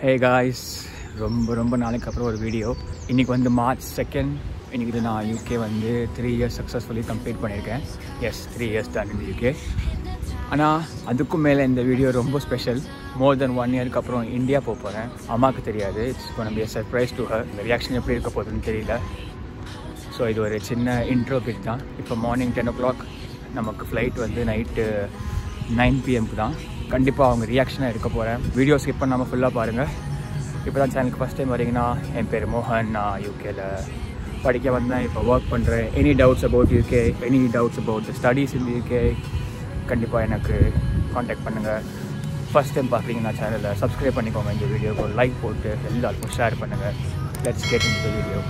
Hey guys ரொம்ப ரொம்ப நாளைக்கு அப்புறம் ஒரு வீடியோ இன்றைக்கி வந்து மார்ச் செகண்ட் இன்றைக்கி இது நான் யூகே வந்து த்ரீ இயர்ஸ் சக்ஸஸ்ஃபுல்லி கம்ப்ளீட் பண்ணியிருக்கேன் எஸ் த்ரீ இயர்ஸ் தான் இந்த யூகே ஆனால் அதுக்கும் மேலே இந்த வீடியோ ரொம்ப ஸ்பெஷல் மோர் தென் ஒன் இயருக்கு அப்புறம் இந்தியா போக போகிறேன் அம்மாவுக்கு தெரியாது it's gonna be surprise to her இந்த ரியாக்ஷன் எப்படி இருக்க போகுதுன்னு தெரியல ஸோ இது ஒரு சின்ன இன்ட்ரோ பிட் தான் இப்போ மார்னிங் டென் ஓ கிளாக் நமக்கு ஃப்ளைட் வந்து நைட்டு நைன் பிஎம்க்கு தான் கண்டிப்பாக அவங்க ரியாக்ஷனாக இருக்க போகிறேன் வீடியோ ஸ்கிப் பண்ணாமல் ஃபுல்லாக பாருங்கள் இப்போ தான் சேனலுக்கு ஃபஸ்ட் டைம் வரீங்கன்னா என் பேர் மோகன் நான் யூகேல படிக்க வந்தேன் இப்போ ஒர்க் பண்ணுறேன் any doubts about UK any doubts about studies in UK கண்டிப்பாக எனக்கு காண்டாக்ட் பண்ணுங்கள் ஃபஸ்ட் டைம் பார்க்குறீங்கன்னா சேனலை சப்ஸ்கிரைப் பண்ணிக்கோங்க இந்த வீடியோக்கு ஒரு லைக் போட்டு எல்லாருக்கும் ஷேர் பண்ணுங்கள் let's get in the video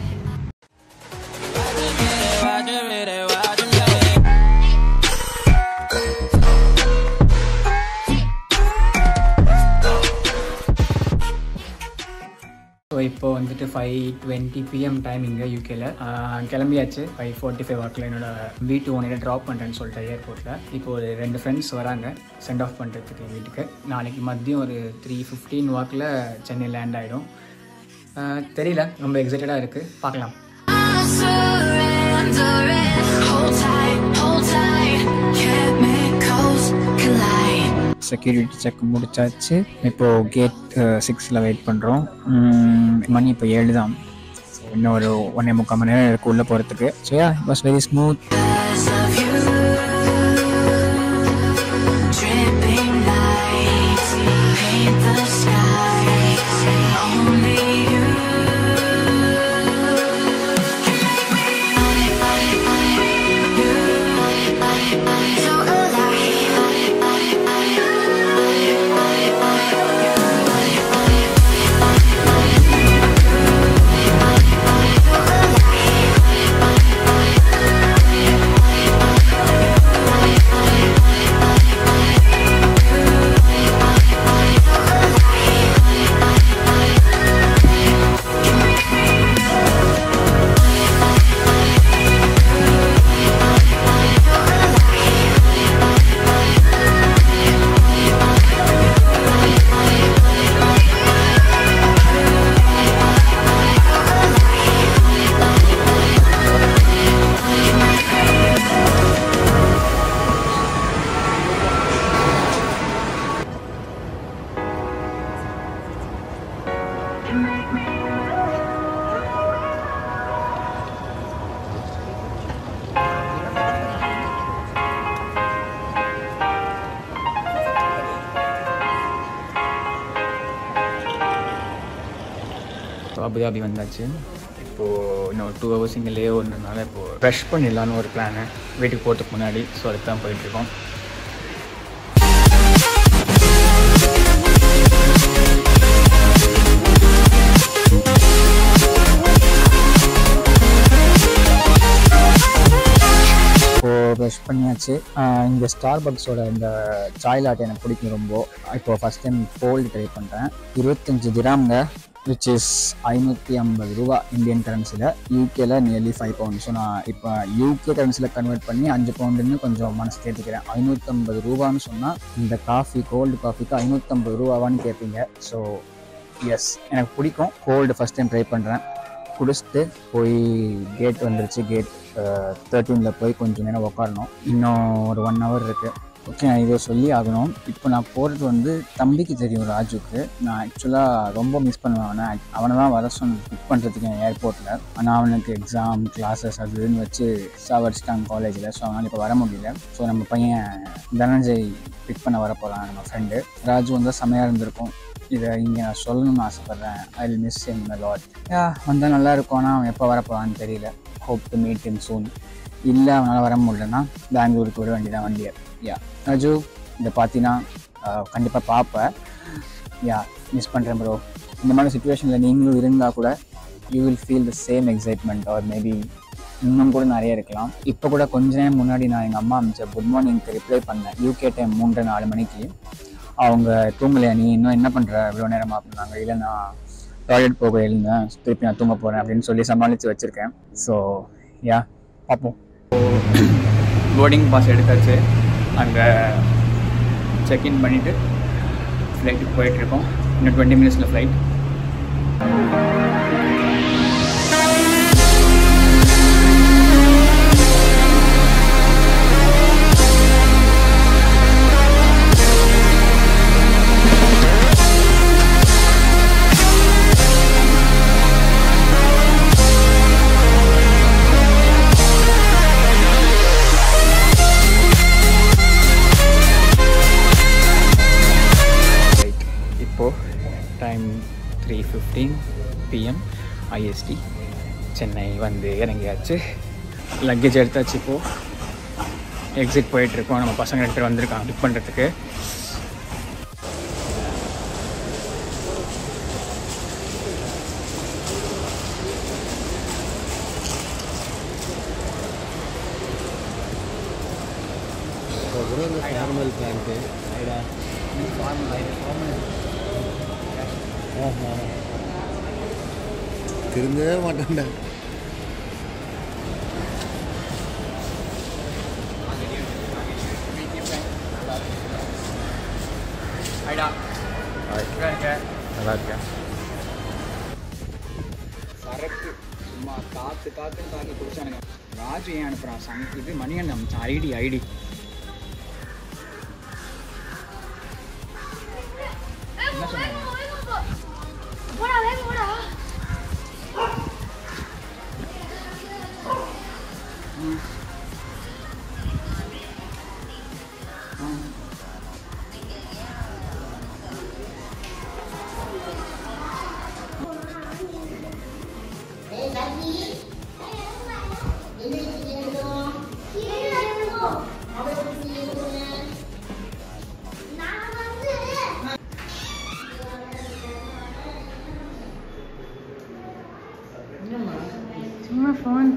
so இப்போ வந்துட்டு ஃபைவ் டுவெண்ட்டி பிஎம் டைம் இங்கே யூகேல கிளம்பியாச்சு ஃபைவ் ஃபார்ட்டி ஃபைவ் வாக்கில் என்னோட வீட்டு ஒன்றில் ட்ராப் பண்ணுறேன்னு சொல்லிட்டு ஏர்போர்ட்டில் இப்போ ஒரு ரெண்டு ஃப்ரெண்ட்ஸ் வராங்க சென்ட் ஆஃப் பண்ணுறதுக்கு வீட்டுக்கு நாளைக்கு மதியம் ஒரு த்ரீ ஃபிஃப்டீன் வாக்கில் சென்னை லேண்ட் ஆகிடும் தெரியல ரொம்ப எக்ஸைட்டடாக இருக்குது பார்க்கலாம் Hold tight, hold tight, chemicals collide. Security check முடிச்சாச்சு இப்போது கேட் சிக்ஸில் வெயிட் பண்ணுறோம் மணி இப்போ ஏழு தான் ஸோ இன்னும் ஒரு ஒன்றே முக்கால் மணி நேரம் இருக்குது உள்ளே போகிறதுக்கு so ya was very smooth Because of you, dripping lights paint the skies. Only you can make me so so Abu Dhabi வந்தாச்சு இப்போது இன்னும் டூ ஹவர்ஸ் இங்கே லே ஒன்றனால இப்போது ப்ரெஷ் பண்ணிடலான்னு ஒரு பிளானு வீட்டுக்கு போகிறதுக்கு முன்னாடி ஸோ அதுக்கு தான் போயிட்டுருக்கோம் இப்போது ப்ரெஷ் பண்ணியாச்சு இந்த ஸ்டார் பக்ஸோட இந்த சாய் லாட் எனக்கு பிடிக்கும் ரொம்ப இப்போது ஃபஸ்ட் டைம் கோல்டு ட்ரை பண்ணுறேன் இருபத்தஞ்சி திராம்ங்க விச் இஸ் ஐநூற்றி ஐம்பது ரூபா இந்தியன் கரன்சியில் யூகேல நியர்லி ஃபைவ் பவுண்ட் ஸோ நான் இப்போ யூகே கரன்சியில் கன்வெர்ட் பண்ணி அஞ்சு பவுண்டுன்னு கொஞ்சம் மனசு தேர்த்திக்கிறேன் ஐநூற்றம்பது ரூபான்னு சொன்னால் இந்த காஃபி கோல்டு காஃபிக்கு ஐநூற்றம்பது ரூபாவான்னு கேட்பீங்க ஸோ எஸ் எனக்கு பிடிக்கும் கோல்டு ஃபஸ்ட் டைம் ட்ரை பண்ணுறேன் குடிச்சிட்டு போய் கேட் வந்துருச்சு கேட் தேர்ட்டீனில் போய் கொஞ்சம் நேரம் உட்காரணும் இன்னும் ஒரு ஒன் ஹவர் இருக்குது ஓகே நான் இதை சொல்லி ஆகணும் இப்போ நான் போகிறது வந்து தம்பிக்கு தெரியும் ராஜுக்கு நான் ஆக்சுவலாக ரொம்ப மிஸ் பண்ணுவேன் அவனை அவனை தான் வர சொன்ன பிக் பண்ணுறதுக்கு என் ஏர்போர்ட்டில் ஆனால் அவனுக்கு எக்ஸாம் கிளாஸஸ் அது இதுன்னு வச்சு சாவடிச்சிட்டாங்க காலேஜில் ஸோ அவனால் இப்போ வர முடியல ஸோ நம்ம பையன் தனஞ்சய் பிக் பண்ண வர போகிறான் நம்ம ஃப்ரெண்டு ராஜு வந்து செமையாக இருந்திருக்கும் இதை இங்கே நான் சொல்லணும்னு ஆசைப்பட்றேன் I will miss in lot ya வந்தால் நல்லா இருக்கும் ஆனால் அவன் எப்போ வரப்போறான்னு தெரியல hope to meet in soon இல்லை அவனால் வர முடியலன்னா பெங்களூருக்கு விட வேண்டியதான் வண்டியை யா ராஜு இதை பார்த்தீங்கன்னா கண்டிப்பாக பார்ப்பேன் யா மிஸ் பண்ணுறேன் ப்ரோ இந்த மாதிரி சுச்சுவேஷனில் நீங்களும் இருந்தால் கூட you will feel the same excitement or maybe இன்னும் கூட நிறைய இருக்கலாம் இப்போ கூட கொஞ்ச நேரம் முன்னாடி நான் எங்கள் அம்மா அமிச்ச குட் மார்னிங்க்கு ரிப்ளை பண்ணேன் யூகே டைம் மூன்று நாலு மணிக்கு அவங்க தூங்கலையா நீ இன்னும் என்ன பண்ணுற இவ்வளோ நேரமா அப்படின்னாங்க இல்லை நான் டாய்லெட் போக எழுந்தேன் திருப்பி நான் தூங்க போகிறேன் அப்படின்னு சொல்லி சமாளித்து வச்சுருக்கேன் ஸோ யா பார்ப்போம் போர்டிங் பாஸ் எடுத்தாச்சு அங்கே செக்இன் பண்ணிவிட்டு ஃப்ளைட்டுக்கு போயிட்டுருக்கோம் இன்னும் டுவெண்ட்டி மினிட்ஸில் ஃப்ளைட் ரைட் இப்போது time three fifteen PM IST Chennai வந்து இறங்கியாச்சு லக்கேஜ் எடுத்தாச்சு இப்போது எக்ஸிட் போயிட்டுருக்கோம் நம்ம பசங்க ரெண்டு பேர் வந்திருக்காங்க பிக் பண்ணுறதுக்கு நார்மல் பேண்ட்டு திருந்தவே மாட்டேன்டா நல்லா இருக்கேன் சரக்கு சும்மா காற்று காற்றுன்னு தாக்கி குடிச்சானுங்க ராஜு ஏன் அனுப்புகிறான் சங் இது மணியன் அனுப்பிச்சான் ஐடி ஐடி என்ன சொன்னாங்க போடா வேக போடா சும்மா ஃபோன்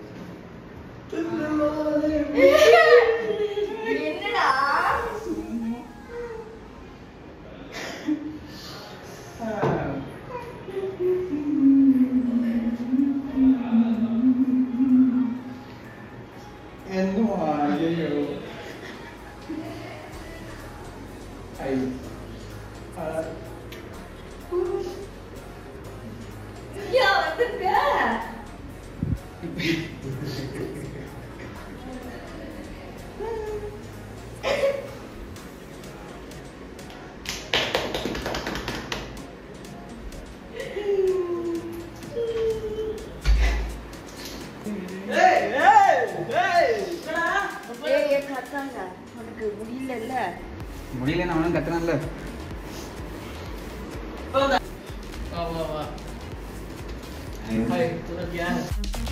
என்னடா யா வந்துருக்க ஏய் கத்தாங்க உனக்கு முடியலல்ல முடியல நான் அவனும் கத்துறான்ல வா வா வா